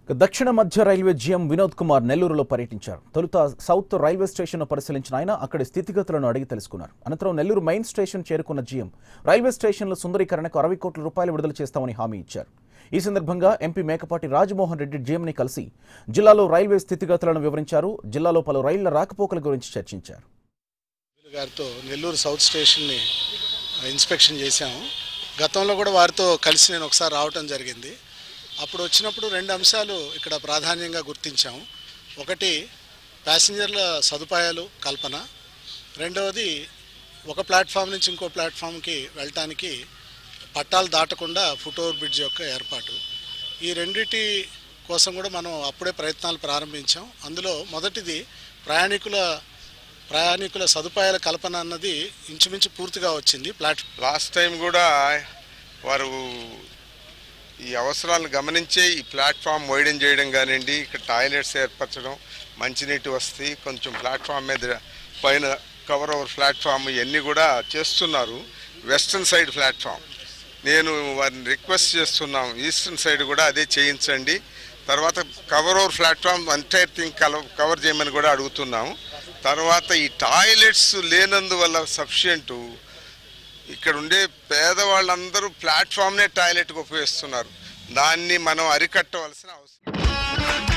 ఇక దక్షిణ మధ్య రైల్వే జీఎం వినోద్ కుమార్ నెల్లూరులో పర్యటించారు తొలుత సౌత్ రైల్వే స్టేషన్ను పరిశీలించిన ఆయన అక్కడి స్థితిగతులను అడిగి తెలుసుకున్నారు అనంతరం నెల్లూరు మెయిన్ స్టేషన్ చేరుకున్న జీఎం రైల్వే స్టేషన్ల సుందరీకరణకు అరవై కోట్ల రూపాయలు విడుదల చేస్తామని హామీ ఇచ్చారు ఈ సందర్భంగా ఎంపీ మేకపాటి రాజమోహన్ రెడ్డి జీఎంని కలిసి జిల్లాలో రైల్వే స్థితిగతులను వివరించారు జిల్లాలో పలు రైళ్ల రాకపోకల గురించి చర్చించారు గారితో నెల్లూరు సౌత్ స్టేషన్ని ఇన్స్పెక్షన్ చేశాము గతంలో కూడా వారితో కలిసి నేను ఒకసారి రావటం జరిగింది అప్పుడు వచ్చినప్పుడు రెండు అంశాలు ఇక్కడ ప్రాధాన్యంగా గుర్తించాము ఒకటి ప్యాసింజర్ల సదుపాయాలు కల్పన రెండవది ఒక ప్లాట్ఫామ్ నుంచి ఇంకో ప్లాట్ఫామ్కి వెళ్ళటానికి పట్టాలు దాటకుండా ఫుట్ ఓవర్ బ్రిడ్జ్ యొక్క ఏర్పాటు ఈ రెండిటి కోసం కూడా మనం అప్పుడే ప్రయత్నాలు ప్రారంభించాం అందులో మొదటిది ప్రయాణికుల ప్రయాణికుల సదుపాయాల కల్పన అన్నది ఇంచుమించు పూర్తిగా వచ్చింది ప్లాట్ లాస్ట్ టైం కూడా వారు ఈ అవసరాలను గమనించే ఈ ప్లాట్ఫామ్ వైడెన్ చేయడం కానివ్వండి ఇక్కడ టాయిలెట్స్ ఏర్పరచడం మంచినీటి వసతి కొంచెం ప్లాట్ఫామ్ మీద పైన కవర్ ఓవర్ ప్లాట్ఫామ్ ఇవన్నీ కూడా చేస్తున్నారు వెస్ట్రన్ సైడ్ ప్లాట్ఫామ్ నేను వారిని రిక్వెస్ట్ చేస్తున్నాం ఈస్టర్న్ సైడ్ కూడా అదే చేయించండి తర్వాత cover over platform entire thing cover చేయమని కూడా అడుగుతున్నాము తర్వాత ఈ టాయిలెట్స్ లేనందువల్ల సఫిషియంట్ ఇక్కడ ఉండే పేదవాళ్ళందరూ ప్లాట్ఫామ్నే టాయిలెట్కి ఉపయోగిస్తున్నారు దాన్ని మనం అరికట్టవలసిన అవసరం